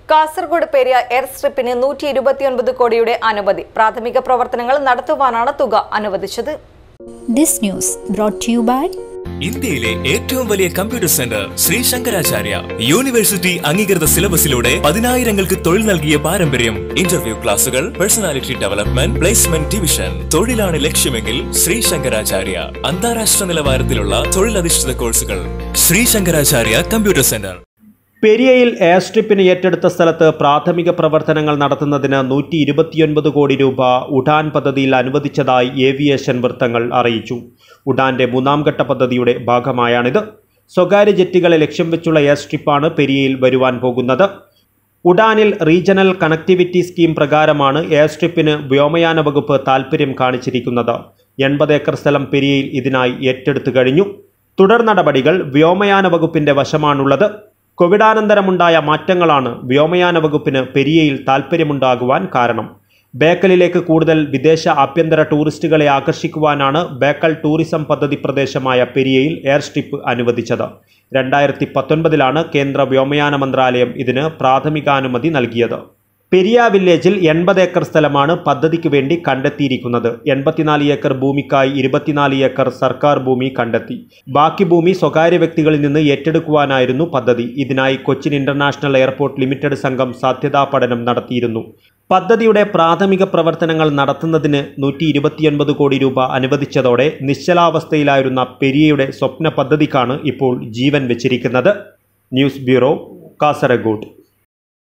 Kasaragod Periya air സ്ട്രിപ്പിന് നൂറ്റി ഇരുപത്തിയൊൻപത് കോടിയുടെ അനുമതി പ്രാഥമിക പ്രവർത്തനങ്ങൾ നടത്തുവാനാണ് തുക അനുവദിച്ചത് This news brought to you by ഇന്ത്യയിലെ ഏറ്റവും വലിയ computer centre Shri Shankaracharya university അംഗീകൃത സിലബസിലൂടെ പതിനായിരങ്ങൾക്ക് തൊഴിൽ നൽകിയ പാരമ്പര്യം ഇന്റർവ്യൂ ക്ലാസുകൾ പേഴ്സണാലിറ്റി ഡെവലപ്മെന്റ് പ്ലേസ്മെന്റ് ഡിവിഷൻ തൊഴിലാണ് ലക്ഷ്യമെങ്കിൽ ശ്രീ ശങ്കരാചാര്യ അന്താരാഷ്ട്ര നിലവാരത്തിലുള്ള തൊഴിലധിഷ്ഠിത കോഴ്സുകൾ ശ്രീ ശങ്കരാചാര്യ കമ്പ്യൂട്ടർ സെന്റർ പെരിയയിൽ എയർ സ്ട്രിപ്പിന് ഏറ്റെടുത്ത സ്ഥലത്ത് പ്രാഥമിക പ്രവർത്തനങ്ങൾ നടത്തുന്നതിന് നൂറ്റി ഇരുപത്തിയൊൻപത് കോടി രൂപ ഉഡാൻ പദ്ധതിയിൽ അനുവദിച്ചതായി ഏവിയേഷൻ വൃത്തങ്ങൾ അറിയിച്ചു ഉഡാന്റെ മൂന്നാം ഘട്ട പദ്ധതിയുടെ ഭാഗമായാണിത് സ്വകാര്യ ജെറ്റുകളെ ലക്ഷ്യം വെച്ചുള്ള എയർ സ്ട്രിപ്പാണ് പെരിയയിൽ വരുവാൻ പോകുന്നത് ഉഡാനിൽ റീജിയണൽ കണക്ടിവിറ്റി സ്കീം പ്രകാരമാണ് എയർ സ്ട്രിപ്പിന് വ്യോമയാന വകുപ്പ് താൽപ്പര്യം കാണിച്ചിരിക്കുന്നത് എൺപത് ഏക്കർ സ്ഥലം പെരിയയിൽ ഇതിനായി ഏറ്റെടുത്തു കഴിഞ്ഞു തുടർ നടപടികൾ വ്യോമയാന വകുപ്പിന്റെ വശമാണുള്ളത് കോവിഡാനന്തരമുണ്ടായ മാറ്റങ്ങളാണ് വ്യോമയാന വകുപ്പിന് പെരിയയിൽ താൽപ്പര്യമുണ്ടാകുവാൻ കാരണം ബേക്കലിലേക്ക് കൂടുതൽ വിദേശ ആഭ്യന്തര ടൂറിസ്റ്റുകളെ ആകർഷിക്കുവാനാണ് ബേക്കൽ ടൂറിസം പദ്ധതി പ്രദേശമായ പെരിയയിൽ എയർ സ്ട്രിപ്പ് അനുവദിച്ചത് രണ്ടായിരത്തി പത്തൊൻപതിലാണ് കേന്ദ്ര വ്യോമയാന മന്ത്രാലയം ഇതിന് പ്രാഥമികാനുമതി നൽകിയത് പെരിയ വില്ലേജിൽ എൺപത് ഏക്കർ സ്ഥലമാണ് പദ്ധതിക്ക് വേണ്ടി കണ്ടെത്തിയിരിക്കുന്നത് എൺപത്തിനാല് ഏക്കർ ഭൂമിക്കായി ഇരുപത്തിനാല് ഏക്കർ സർക്കാർ ഭൂമി കണ്ടെത്തി ബാക്കി ഭൂമി സ്വകാര്യ വ്യക്തികളിൽ നിന്ന് ഏറ്റെടുക്കുവാനായിരുന്നു പദ്ധതി ഇതിനായി കൊച്ചിൻ ഇന്റർനാഷണൽ എയർപോർട്ട് ലിമിറ്റഡ് സംഘം സാധ്യതാ പഠനം നടത്തിയിരുന്നു പദ്ധതിയുടെ പ്രാഥമിക പ്രവർത്തനങ്ങൾ നടത്തുന്നതിന് നൂറ്റി ഇരുപത്തിയൊൻപത് കോടി രൂപ അനുവദിച്ചതോടെ നിശ്ചലാവസ്ഥയിലായിരുന്ന പെരിയയുടെ സ്വപ്ന പദ്ധതിക്കാണ് ഇപ്പോൾ ജീവൻ വെച്ചിരിക്കുന്നത് ന്യൂസ് ബ്യൂറോ കാസർഗോഡ്